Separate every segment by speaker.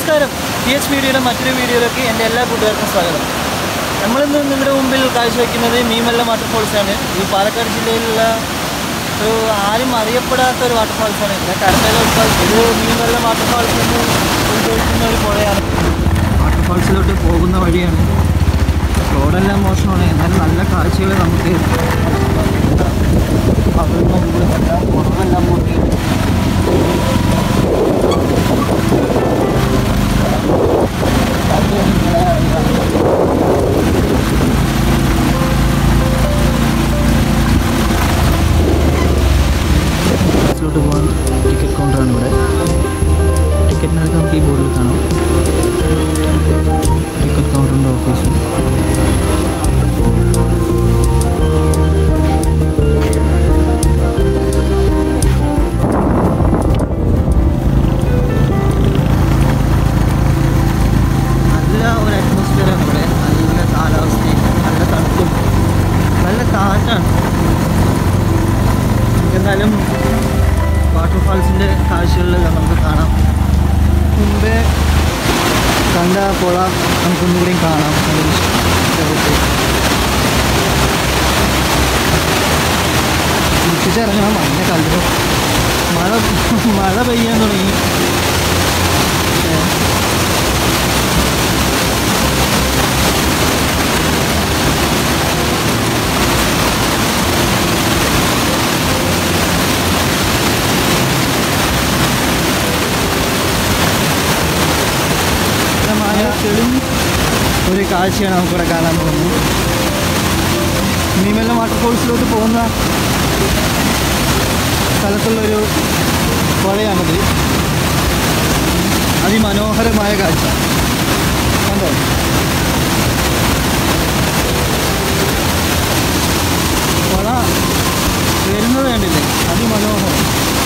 Speaker 1: നമസ്കാരം P H വീഡിയോയുടെ മറ്റൊരു വീഡിയോയിലേക്ക് എൻ്റെ എല്ലാ കൂട്ടുകാർക്കും സ്വാഗതം നമ്മളിന്ന് നിങ്ങളുടെ മുമ്പിൽ കാഴ്ചവെക്കുന്നത് മീമല്ല വാട്ടർഫോൾസാണ് ഈ പാലക്കാട് ജില്ലയിലുള്ള ഒരു ആരും അറിയപ്പെടാത്ത ഒരു വാട്ടർഫാൾസാണ് ഇത് കരമേല വാട്ടർഫാൾസ് ഇത് മീമല്ല വാട്ടർഫാൾസ് എന്ന് ഉദ്ദേശിക്കുന്ന ഒരു പുഴയാണ് വാട്ടർഫാൾസിലോട്ട് പോകുന്ന വഴിയാണ് റോഡെല്ലാം മോശമാണ് എന്നാലും നല്ല കാഴ്ചകൾ നമുക്ക് അവിടുന്ന് ഇവിടുന്നെല്ലാം പുറമെല്ലാം നോക്കി ബസ്സിലോട്ട് പോകാൻ ടിക്കറ്റ് കൗണ്ടറാണ് ഇവിടെ ടിക്കറ്റിനൊക്കെ നമുക്ക് ഈ ബോർഡിൽ കാണാം ടിക്കറ്റ് കൗണ്ടറിൻ്റെ ഓഫീസ് നല്ല ഒരു അറ്റ്മോസ്ഫിയറാണ് ഇവിടെ നല്ല കാലാവസ്ഥയും നല്ല തണുപ്പും നല്ല കാറ്റാണ് എന്തായാലും വാട്ടർഫാൾസിൻ്റെ കാഴ്ചകളിലെല്ലാം നമുക്ക് കാണാം മുമ്പേ കണ്ട പുഴ നമുക്കൊന്നുകൂടിയും കാണാം നല്ല ഇഷ്ടപ്പെട്ട് തിരിച്ചിറങ്ങണം മഞ്ഞ കല്ലു മഴ മഴ പെയ്യാൻ തുടങ്ങി ഏ. മായ തെളിഞ്ഞ ഒരു കാഴ്ചയാണ് നമുക്കിവിടെ കാണാൻ പോകുന്നത് മീമെല്ലാം വാട്ടർഫോൾസിലോട്ട് പോകുന്ന സ്ഥലത്തുള്ളൊരു പുഴയാണിത് അതിമനോഹരമായ കാഴ്ച കണ്ടോ പുഴ വരുന്നത് കണ്ടില്ലേ അതിമനോഹരം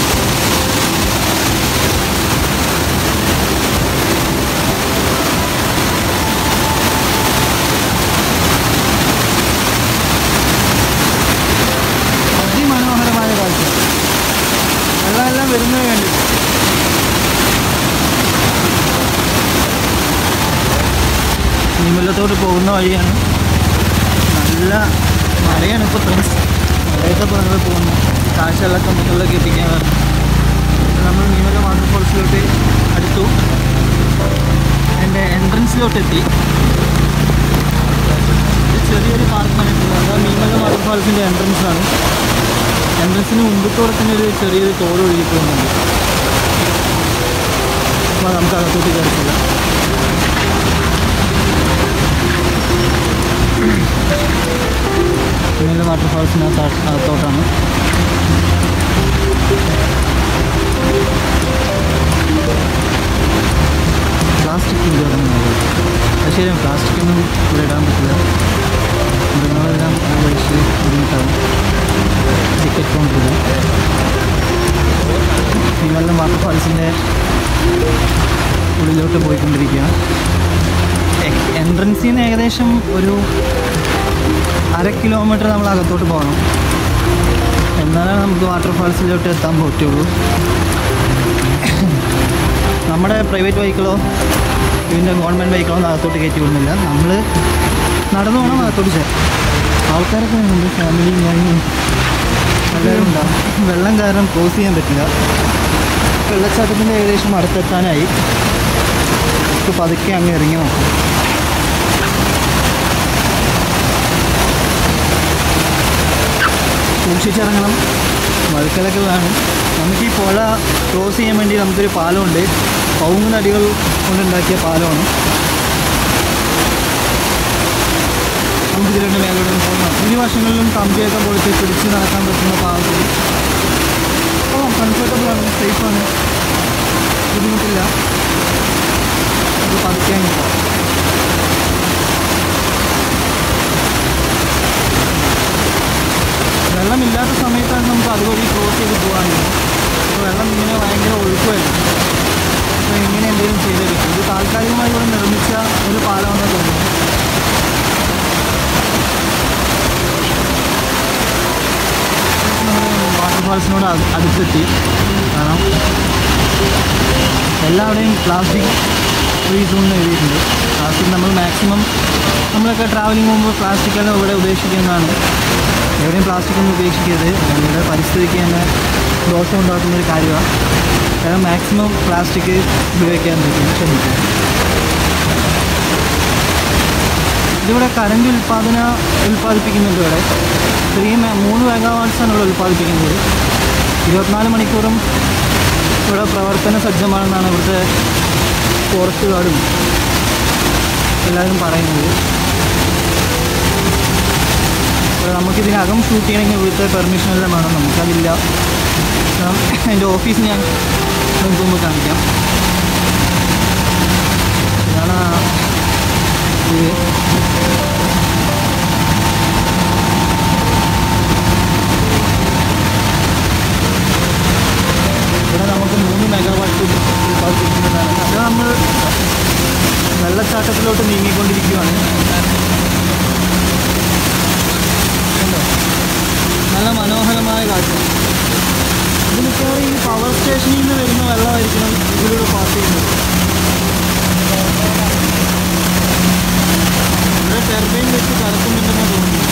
Speaker 1: അതിമനോഹരമായ കാഴ്ച വെള്ളമെല്ലാം വരുന്നത് കണ്ടിട്ട് നിമലത്തോട്ട് പോകുന്ന വഴിയാണ് നല്ല മഴയാണ് ഇപ്പോൾ ഫ്രണ്ട്സ് മഴയൊക്കെ പറഞ്ഞത് പോകുന്നു കാഴ്ചകളൊക്കെ മുകളിലേക്ക് എത്തിക്കാൻ പറഞ്ഞു നമ്മൾ നീമല വാട്ടർഫോൾസിലോട്ട് അടുത്തു എൻ്റെ എൻട്രൻസിലോട്ട് എത്തി ഇത് ചെറിയൊരു പാർക്കാണ് അതാ മീമല വാട്ടർഫാൾസിൻ്റെ എൻട്രൻസ് ആണ് എൻട്രൻസിന് മുമ്പിട്ടോടെ തന്നെ ഒരു ചെറിയൊരു തോട് ഒഴുകി പോകുന്നുണ്ട് അപ്പോൾ നമുക്ക് അകത്തോട്ട് കയറില്ല മീമല വാട്ടർഫാൾസിനകത്ത് അകത്തോട്ടാണ് പ്ലാസ്റ്റിക് ഉപയോഗമാണ് അത് ശരിയാണ് പ്ലാസ്റ്റിക് ഒന്നും ഇവിടെ ഇടാൻ പറ്റില്ല മൃഗങ്ങളെല്ലാം അത് കഴിച്ച് ബുദ്ധിമുട്ടാവും ടിക്കറ്റ് കൗണ്ടറിൽ നിങ്ങളെല്ലാം വാട്ടർഫാൾസിൻ്റെ ഉള്ളിലോട്ട് പോയിക്കൊണ്ടിരിക്കുകയാണ് എൻട്രൻസിൽ നിന്ന് ഏകദേശം ഒരു അര കിലോമീറ്റർ നമ്മൾ അകത്തോട്ട് പോകണം എന്നാലേ നമുക്ക് വാട്ടർഫാൾസിലോട്ട് എത്താൻ പറ്റുള്ളൂ നമ്മുടെ പ്രൈവറ്റ് വെഹിക്കിളോ ഇതിൻ്റെ ഗവൺമെൻറ് വെഹിക്കിളോ ഒന്നും അകത്തോട്ട് കയറ്റി വിടുന്നില്ല നമ്മൾ നടന്നു വേണം അകത്തോട്ട് ചേരാൻ ആൾക്കാരൊക്കെ ഉണ്ട് ഫാമിലി ഞാനും എല്ലാവരും ഉണ്ടാവും വെള്ളം കാരണം ക്രോസ് ചെയ്യാൻ പറ്റില്ല വെള്ളച്ചാട്ടത്തിൻ്റെ ഏകദേശം അടുത്തെത്താനായി നമുക്ക് പതുക്കെ അങ്ങ് ഇറങ്ങി നോക്കാം സൂക്ഷിച്ചിറങ്ങണം വഴുക്കലൊക്കെ വേണം നമുക്ക് ഈ പുഴ ക്രോസ് ചെയ്യാൻ വേണ്ടി നമുക്കൊരു പാലമുണ്ട് പൗങ്ങ് നടികൾ കൊണ്ടുണ്ടാക്കിയ പാലമാണ് നമുക്ക് ഇതിലുണ്ട് മേലോട്ട് പോകണം ഇരുവശങ്ങളിലും കമ്പിയൊക്കെ പൊളിച്ച് പിടിച്ച് നടക്കാൻ പറ്റുന്ന പാലത്തിൽ ഓ കംഫർട്ടബിൾ ആണ് സേഫാണ് ബുദ്ധിമുട്ടില്ല നമുക്ക് പതുക്കെ അങ്ങ് പോകാം വെള്ളമില്ലാത്ത സമയത്താണ് നമുക്ക് അതുവഴി ക്രോസ് ചെയ്ത് പോകാനുള്ളത് അപ്പോൾ വെള്ളം ഇങ്ങനെ ഭയങ്കര ഒഴുക്കുമായിരുന്നു അപ്പോൾ ഇങ്ങനെ എന്തെങ്കിലും ചെയ്തെടുക്കും ഇത് താൽക്കാലികമായി ഇവിടെ നിർമ്മിച്ച ഒരു പാലമാണെന്ന് തോന്നുന്നു വാട്ടർഫാൾസിനോട് അട്- അടുത്തെത്തി കാരണം എല്ലാവിടെയും പ്ലാസ്റ്റിക് ഫ്രീ സോൺ എന്ന് എഴുതിയിട്ടുണ്ട് പ്ലാസ്റ്റിക് നമ്മൾ മാക്സിമം നമ്മളൊക്കെ ട്രാവലിംഗ് പോകുമ്പോൾ പ്ലാസ്റ്റിക് എല്ലാം ഇവിടെ ഉപേക്ഷിക്കുന്നതാണ് എവിടെയും പ്ലാസ്റ്റിക് ഒന്നും ഉപേക്ഷിക്കരുത് നമ്മുടെ പരിസ്ഥിതിക്ക് തന്നെ ദോഷം ഉണ്ടാക്കുന്ന ഒരു കാര്യമാണ് കാരണം മാക്സിമം പ്ലാസ്റ്റിക് ഉപയോഗിക്കാൻ പറ്റും ശ്രമിക്കുക ഇതിവിടെ കറണ്ട് ഉൽപ്പാദന ഉൽപ്പാദിപ്പിക്കുന്നുണ്ട് ഇവിടെ ത്രീ മെ- മൂന്ന് മെഗാവാട്ട്സാണ് ഇവിടെ ഉൽപ്പാദിപ്പിക്കുന്നത് ഇരുപത്തിനാല് മണിക്കൂറും ഇവിടെ പ്രവർത്തന സജ്ജമാണെന്നാണ് ഇവിടുത്തെ ഫോറസ്റ്റ് ഗാർഡും എല്ലാവരും പറയുന്നത് അപ്പോൾ നമുക്കിതിനകം ഷൂട്ട് ചെയ്യണമെങ്കിൽ ഇവിടുത്തെ പെർമിഷൻ എല്ലാം വേണം നമുക്കതില്ല കാരണം എൻ്റെ ഓഫീസ് ഞാൻ നിങ്ങൾക്ക് മുമ്പ് കാണിക്കാം ഇതാണ് ആ ഇത് ഇവിടെ നമുക്ക് മൂന്ന് മെഗാവാട്ട് ഉൽപ്പാദിപ്പിക്കുന്നതാണ് അത് നമ്മൾ വെള്ളച്ചാട്ടത്തിലോട്ട് നീങ്ങിക്കൊണ്ടിരിക്കുകയാണ് കണ്ടോ? നല്ല മനോഹരമായ കാഴ്ച ഇത് മിക്കവാറും ഈ പവർ സ്റ്റേഷനിൽ നിന്ന് വരുന്ന വെള്ളമായിരിക്കണം ഇതിലൂടെ പാസ് ചെയ്യുന്നത് ഇവിടെ ടെർബൈൻ വെച്ച് കറക്കുന്നുണ്ടെന്ന് തോന്നുന്നു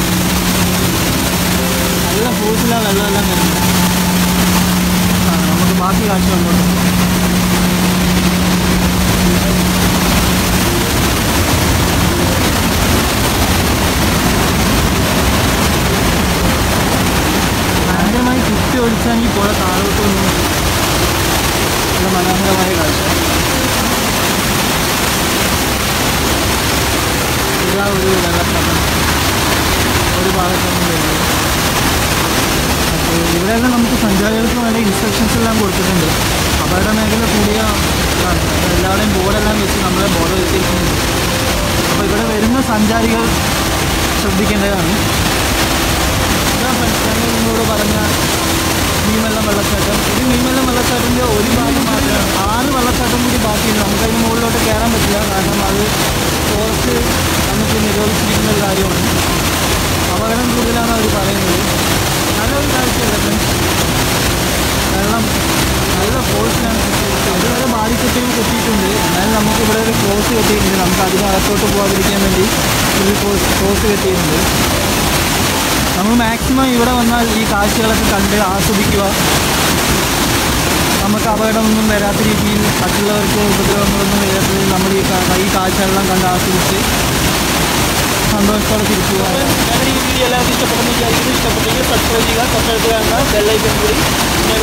Speaker 1: നല്ല ഫോഴ്സിലാണ് വെള്ളമെല്ലാം വരുന്നത് ആ, നമുക്ക് ബാക്കി കാഴ്ച കണ്ടോളൂ ഭയങ്കരമായി കുത്തി ഒഴിച്ചാൽ ഈ പുഴ താഴോട്ട് വന്നു നല്ല മനോഹരമായ കാഴ്ച ഇതാ ഒരു വെള്ളച്ചാട്ടം ഒരു ഭാഗത്തൊന്നും വരുന്നത് അപ്പോൾ ഇവിടെയെല്ലാം നമുക്ക് സഞ്ചാരികൾക്ക് വേണ്ട ഇൻസ്ട്രക്ഷൻസ് എല്ലാം കൊടുത്തിട്ടുണ്ട് അപകട മേഖല കൂടിയ ഇതാണ് അപ്പോൾ എല്ലാവരുടെയും ബോർഡെല്ലാം വെച്ച് നമ്മളെ ബോധവൽക്കരിക്കുന്നുണ്ട് അപ്പോൾ ഇവിടെ വരുന്ന സഞ്ചാരികൾ ശ്രദ്ധിക്കേണ്ടതാണ് ഇതാ ഫ്രണ്ട്സ് ഞാൻ നിങ്ങളോട് പറഞ്ഞ മീമെല്ലാം വെള്ളച്ചാട്ടം ഇത് മീമെല്ലാം വെള്ളച്ചാട്ടത്തിൻ്റെ ഒരു ഭാഗം മാത്രമാണ് ആറ് വെള്ളച്ചാട്ടം കൂടി ബാക്കിയുണ്ട് നമുക്കതിന് മുകളിലോട്ട് കയറാൻ പറ്റില്ല കാരണം അത് ഫോറസ്റ്റ് നമുക്ക് നിരോധിച്ചിരിക്കുന്ന ഒരു കാര്യമാണ് അപകടം കൂടുതലാണ് അവർ പറയുന്നത് നല്ലൊരു കാഴ്ചയല്ല ഫ്രണ്ട്സ് വെള്ളം നല്ല ഫോഴ്സിലാണ് ഇതുവരെ ബാധിക്കത്തിലും കെട്ടിയിട്ടുണ്ട് എന്നാലും നമുക്ക് ഇവിടെ ഒരു ക്ലോസ് കെട്ടിയിട്ടുണ്ട് നമുക്ക് അതിനകത്തോട്ട് പോകാതിരിക്കാൻ വേണ്ടി ഒരു ക്ലോസ് ക്ലോസ് കെട്ടിയിട്ടുണ്ട് നമ്മൾ മാക്സിമം ഇവിടെ വന്നാൽ ഈ കാഴ്ചകളൊക്കെ കണ്ട് ആസ്വദിക്കുക നമുക്ക് അപകടമൊന്നും വരാത്ത രീതിയിൽ മറ്റുള്ളവർക്ക് ഉപദ്രവങ്ങളൊന്നും വരാത്ത രീതിയിൽ നമ്മൾ ഈ കാ- ഈ കാഴ്ചകളെല്ലാം കണ്ട് ആസ്വദിച്ച് സന്തോഷത്തോടെ തിരിച്ചു പോകാം
Speaker 2: ഞങ്ങളുടെ ഈ വീഡിയോ എല്ലാവർക്കും ഇഷ്ടപ്പെടുന്ന വിചാരിക്കുന്നു ഇഷ്ടപ്പെട്ടെങ്കിൽ സബ്സ്ക്രൈബ് ചെയ്യുക തൊട്ടടുത്ത് കാണുന്ന ബെല്ലൈക്കൺ കൂടി